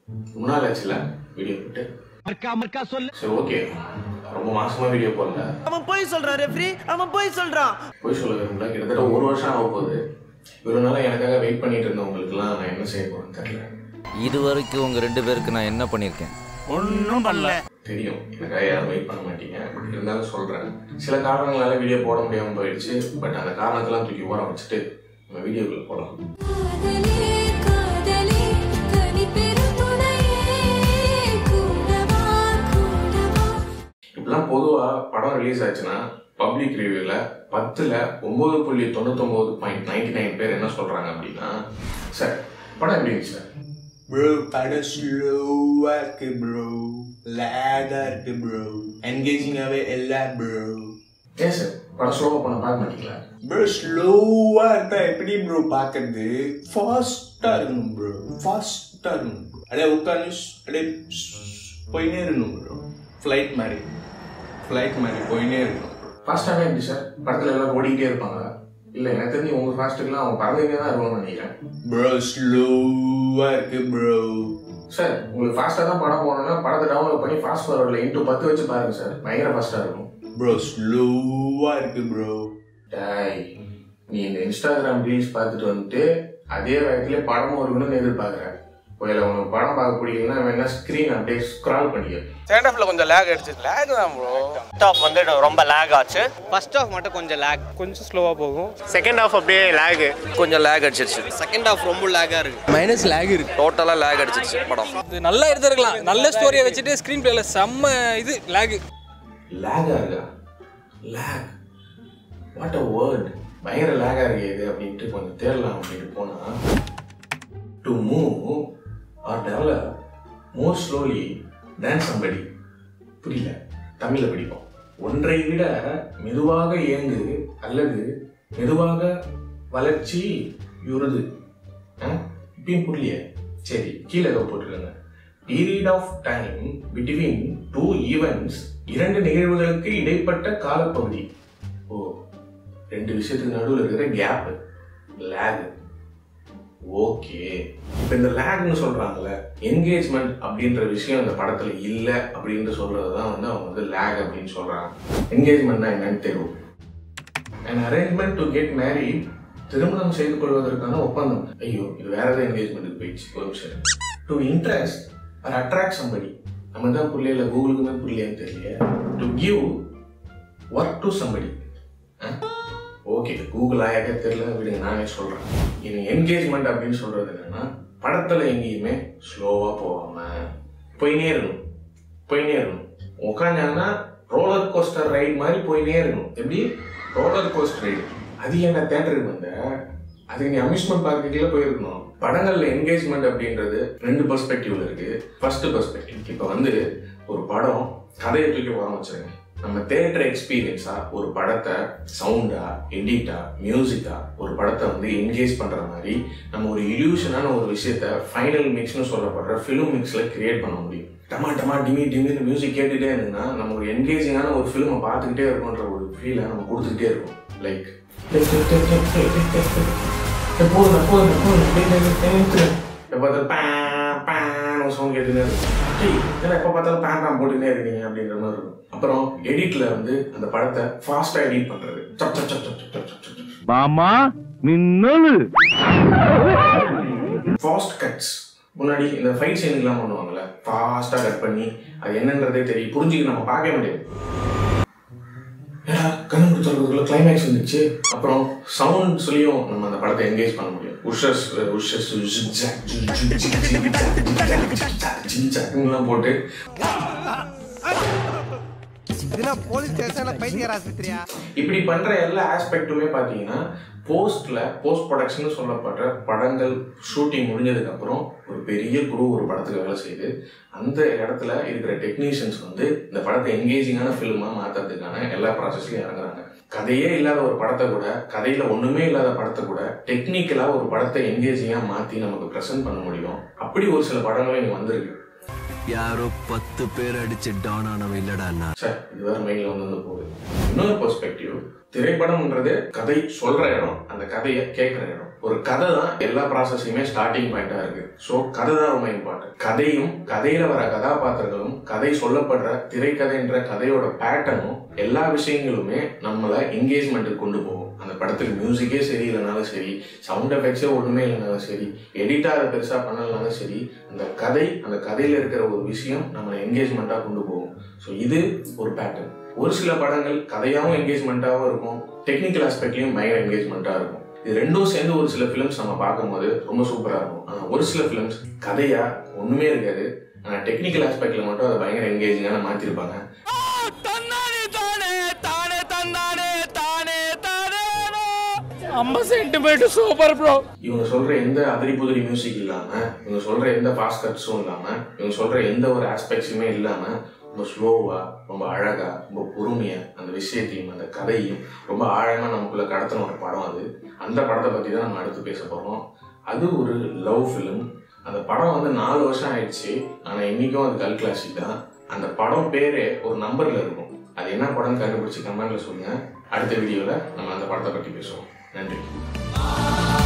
ரொம்ப நாள் ஆச்சுல வீடியோ போட்டு சரி ஓகே ரொம்ப மாசமா வீடியோ போடல அவன் போய் சொல்றான் ரெஃப்ரி அவன் போய் சொல்றான் போய் சொல்ல விரும்பல கிட்டத்தட்ட ஒரு வருஷம் ஆக போகுது இவ்வளவு நாளா எனக்காக வெயிட் பண்ணிட்டு இருந்தவங்களுக்குலாம் நான் என்ன செய்ய போறேன்னு தெரியல இது வரைக்கும் உங்க ரெண்டு பேருக்கு நான் என்ன பண்ணியிருக்கேன் ஒன்னும் பண்ணல தெரியும் எனக்காக யாரும் வெயிட் பண்ண மாட்டீங்க பட் இருந்தாலும் சொல்றேன் சில காரணங்களால வீடியோ போட முடியாம போயிடுச்சு பட் அந்த காரணத்தெல்லாம் தூக்கி ஓரம் வச்சுட்டு நம்ம வீடியோக்குள்ள போகலாம் காதலே காதலே தனி பெருந்துணையே கூடவா கூடவா இப்பெல்லாம் பொதுவா படம் ரிலீஸ் ஆச்சுன்னா பப்ளிக் ரிவ்யூல பத்துல ஒன்பது புள்ளி தொண்ணூத்தொன்பது பாயிண்ட் நைன்டி நைன் பேர் என்ன சொல்றாங்க அப்படின்னா சார் படம் எப்படி இருந்துச்சு சார் ப்ரோ படம் ஸ்லோவா இருக்கு ப்ரோ லேகா இருக்கு ப்ரோ என்கேஜிங்காவே இல்ல ப்ரோ ஏன் சார் படம் ஸ்லோவாக பண்ண பார்க்க மாட்டீங்களா ப்ரோ ஸ்லோவா இருந்தா எப்படி ப்ரோ பார்க்கறது ஃபாஸ்டா இருக்கணும் ப்ரோ ஃபாஸ்டா இருக்கணும் bro. அப்படியே உட்காந்து அப்படியே போயினே இருக்கணும் ப்ரோ ஃப்ளைட் மாதிரி ஃப்ளைட் மாதிரி போயினே இருக்கணும் bro. ஃபாஸ்டாகவே எப்படி சார் படத்துல எல்லாம் ஓடிக்கிட்டே இருப்பாங்களா இல்லை எனக்கு தெரிஞ்சு உங்க ஃபாஸ்ட்டுக்குலாம் அவங்க பறந்துக்கிட்டே தான் இருக்கணும்னு நினைக்கிறேன் ப்ரோ ஸ்லோவா இருக்கு ப்ரோ சார் உங்களுக்கு ஃபாஸ்ட்டாக தான் படம் போகணும்னா படத்தை டவுன்லோட் பண்ணி ஃபாஸ்ட் ஃபார்வர்டில் இன்ட்டு பத்து வச்சு பாருங்க சார் பயங்கர ஃபாஸ்ட்டாக இருக்கும் ப்ரோ ஸ்லோவா இருக்கு ப்ரோ டாய் நீ இந்த இன்ஸ்டாகிராம் ரீல்ஸ் பார்த்துட்டு வந்துட்டு அதே வயசுல படமும் இருக்கணும்னு எதிர்பார்க்குற ஒருவேளை உனக்கு படம் பார்க்க பிடிக்கலன்னா வேணா ஸ்க்ரீன் அப்படியே ஸ்க்ரால் பண்ணிக்க செகண்ட் ஹாஃப்ல கொஞ்சம் லேக் அடிச்சு லேக் தான் ப்ரோ ஃபர்ஸ்ட் ஆஃப் வந்து ரொம்ப லேக் ஆச்சு ஃபர்ஸ்ட் ஆஃப் மட்டும் கொஞ்சம் லேக் கொஞ்சம் ஸ்லோவா போகும் செகண்ட் ஆஃப் அப்படியே லேக் கொஞ்சம் லேக் அடிச்சிருச்சு செகண்ட் ஆஃப் ரொம்ப லேக்கா இருக்கு மைனஸ் லேக் இருக்கு டோட்டலா லேக் அடிச்சிருச்சு படம் இது நல்லா எடுத்துருக்கலாம் நல்ல ஸ்டோரியை வச்சுட்டு ஸ்க்ரீன் பிளேல செம்ம இது லேக் லேகா இருக்கா லேக் வாட் அ வேர்ட் பயங்கர லேகா இருக்கு இது அப்படின்ட்டு கொஞ்சம் தேடலாம் அப்படின்ட்டு போனா to move or develop more slowly then somebody புரியல தமிழ்ல படிப்போம் ஒன்றை விட மெதுவாக இயங்கு அல்லது மெதுவாக வளர்ச்சி யுறுது ஆ? இப்பயும் புரியலையே சரி கீழே ஏதோ போட்டிருக்காங்க period of time between two events இரண்டு நிகழ்வுகளுக்கு இடைப்பட்ட காலப்பகுதி ஓ ரெண்டு விஷயத்துக்கு நடுவில் இருக்கிற கேப் லேக் ஓகே இப்போ இந்த லேக்னு சொல்றாங்கல்ல என்கேஜ்மெண்ட் அப்படின்ற விஷயம் இந்த படத்துல இல்லை அப்படின்னு சொல்றது தான் வந்து அவங்க வந்து லேக் அப்படின்னு சொல்றாங்க என்கேஜ்மெண்ட்னா என்னன்னு தெரியும் an arrangement to get married திருமணம் செய்து கொள்வதற்கான ஒப்பந்தம் ஐயோ இது வேற ஏதாவது என்கேஜ்மெண்ட்டுக்கு போயிடுச்சு ஒரு நிமிஷம் to interest or attract somebody நம்ம தான் புரியல கூகுளுக்குமே புரியலையான்னு தெரியல to give work to somebody okay Google ஆயாக்க தெரியல விடுங்க நானே சொல்றேன் இது என்கேஜ்மெண்ட் அப்படின்னு சொல்றது என்னன்னா படத்துல எங்கேயுமே ஸ்லோவா போகாம போயினே இருக்கணும் போயினே இருக்கணும் உட்காந்தாங்கன்னா ரோலர் கோஸ்டர் ரைட் மாதிரி போயினே இருக்கணும் எப்படி ரோலர் கோஸ்டர் ரைடு அது என்ன தேட்டருக்கு வந்த அதுக்கு நீ அம்யூஸ்மெண்ட் பார்க்குறதுல போயிருக்கணும் படங்கள்ல என்கேஜ்மெண்ட் அப்படின்றது ரெண்டு பெர்ஸ்பெக்டிவ்ல இருக்கு ஃபர்ஸ்ட் பெர்ஸ்பெக்டிவ் இப்போ வந்து ஒரு படம் கதையை தூக்கி வர வச்சிருங்க நம்ம தேட்டர் எக்ஸ்பீரியன்ஸா ஒரு படத்தை சவுண்டா எடிட்டா மியூசிக்கா ஒரு படத்தை வந்து என்கேஜ் பண்ற மாதிரி நம்ம ஒரு இல்யூஷனான ஒரு விஷயத்த ஃபைனல் மிக்ஸ்னு சொல்லப்படுற ஃபிலிம் மிக்ஸ்ல கிரியேட் பண்ண முடியும் டமா டமா டிமி டிமின்னு மியூசிக் கேட்டுட்டே இருந்ததுன்னா நம்ம ஒரு என்கேஜிங்கான ஒரு ஃபிலிமை பார்த்துக்கிட்டே இருக்கோன்ற ஒரு ஃபீலை நம்ம கொடுத்துக்கிட்டே இருக்கும் லைக் போதும் போதும் போதும் எப்போ பார்த்தாலும் பேன் பேன் சவுண்ட் கேட்டுனே இருக்கும் டேய், என்ன எப்போ பார்த்தாலும் பேன் பேன் போட்டுனே இருக்கீங்க அப்படின்ற மாதிரி இருக்கும் அப்புறம் எடிட்ல வந்து அந்த படத்தை ஃபாஸ்டா எடிட் பண்றது சப் சப் சப் சப் சப் சப் சப் மாமா நின்னது ஃபாஸ்ட் கட்ஸ் முன்னாடி இந்த ஃபைட் சீனுக்குலாம் பண்ணுவாங்கல்ல ஃபாஸ்ட்டாக கட் பண்ணி அது என்னன்றதே தெரியும் புரிஞ்சுக்க நம்ம பார்க்க முடியாது ஏடா கண்ணு கொடுத்துறதுக்குள்ள கிளைமேக்ஸ் வந்துச்சு அப்புறம் சவுண்ட் சொல்லியும் நம்ம அந்த படத்தை என்கேஜ் பண்ண முடியும் உஷஸ் உஷஸ் ஜிங்ஜாக்லாம் போட்டு போலீஸ் ஸ்டேஷன்ல பைத்தியர் ஆஸ்பத்திரியா இப்படி பண்ற எல்லா ஆஸ்பெக்ட்டுமே பாத்தீங்கன்னா போஸ்ட்ல போஸ்ட் ப்ரொடக்ஷன் சொல்லப்படுற படங்கள் ஷூட்டிங் முடிஞ்சதுக்கு அப்புறம் ஒரு பெரிய குரூ ஒரு படத்துக்கு வேலை செய்யுது அந்த இடத்துல இருக்கிற டெக்னீஷியன்ஸ் வந்து இந்த படத்தை என்கேஜிங்கான ஃபிலிமா மாத்துறதுக்கான எல்லா ப்ராசஸ்லயும் இறங்குறாங்க கதையே இல்லாத ஒரு படத்தை கூட கதையில ஒண்ணுமே இல்லாத படத்தை கூட டெக்னிக்கலா ஒரு படத்தை என்கேஜிங்கா மாத்தி நமக்கு ப்ரெசென்ட் பண்ண முடியும் அப்படி ஒரு சில படங்களும் இங்க வந்திருக்கு யாரோ பத்து பேர் அடிச்சு டவுன் ஆனவன் இல்லடா சார் இது வேற மைண்ட்ல வந்து வந்து போகுது இன்னொரு பெர்ஸ்பெக்டிவ் திரைப்படம்ன்றது கதை சொல்ற இடம் அந்த கதையை கேட்குற இடம் ஒரு கதை தான் எல்லா ப்ராசஸையுமே ஸ்டார்டிங் பாயிண்டா இருக்கு ஸோ கதை தான் ரொம்ப இம்பார்ட்டன்ட் கதையும் கதையில வர கதாபாத்திரங்களும் கதை சொல்லப்படுற திரைக்கதைன்ற கதையோட பேட்டர்னும் எல்லா விஷயங்களுமே நம்மளை என்கேஜ்மெண்ட்டுக்கு கொண்டு போகும் அந்த படத்துக்கு மியூசிக்கே சரி இல்லைனாலும் சரி சவுண்ட் எஃபெக்ட்ஸே ஒன்றுமே இல்லைனாலும் சரி எடிட்டாக அதை பெருசாக பண்ணலனாலும் சரி அந்த கதை அந்த கதையில் இருக்கிற ஒரு விஷயம் நம்மளை என்கேஜ்மெண்ட்டாக கொண்டு போகும் ஸோ இது ஒரு பேட்டர்ன் ஒரு சில படங்கள் கதையாகவும் என்கேஜ்மெண்ட்டாகவும் இருக்கும் டெக்னிக்கல் ஆஸ்பெக்ட்லையும் பயங்கர என்கேஜ்மெண்ட்டாக இருக்கும் இது ரெண்டும் சேர்ந்து ஒரு சில ஃபிலிம்ஸ் நம்ம பார்க்கும்போது ரொம்ப சூப்பராக இருக்கும் ஆனால் ஒரு சில ஃபிலிம்ஸ் கதையா ஒன்றுமே இருக்காது ஆனால் டெக்னிக்கல் ஆஸ்பெக்ட்ல மட்டும் அதை பயங்கர என்கேஜிங்கான மாற்றிருப்பாங்க அம்மா சென்டிமெண்ட் சூப்பர் ப்ரோ இவங்க சொல்ற எந்த அதிரி புதிரி மியூசிக் இல்லாம இவங்க சொல்ற எந்த ஃபாஸ்ட் கட்ஸும் இல்லாம இவங்க சொல்ற எந்த ஒரு ஆஸ்பெக்ட்ஸுமே இல்லாம ரொம்ப ஸ்லோவா ரொம்ப அழகா ரொம்ப பொறுமையா அந்த விஷயத்தையும் அந்த கதையும் ரொம்ப ஆழமா நமக்குள்ள கடத்தின ஒரு படம் அது அந்த படத்தை பத்தி தான் நம்ம அடுத்து பேச போறோம் அது ஒரு லவ் ஃபிலிம் அந்த படம் வந்து நாலு வருஷம் ஆயிடுச்சு ஆனா இன்னைக்கும் அது கல் கிளாசிக் தான் அந்த படம் பேரே ஒரு நம்பர்ல இருக்கும் அது என்ன படம் கண்டுபிடிச்சு கமெண்ட்ல சொல்லுங்க அடுத்த வீடியோல நம்ம அந்த படத்தை பத்தி பேசுவோம் நன்றி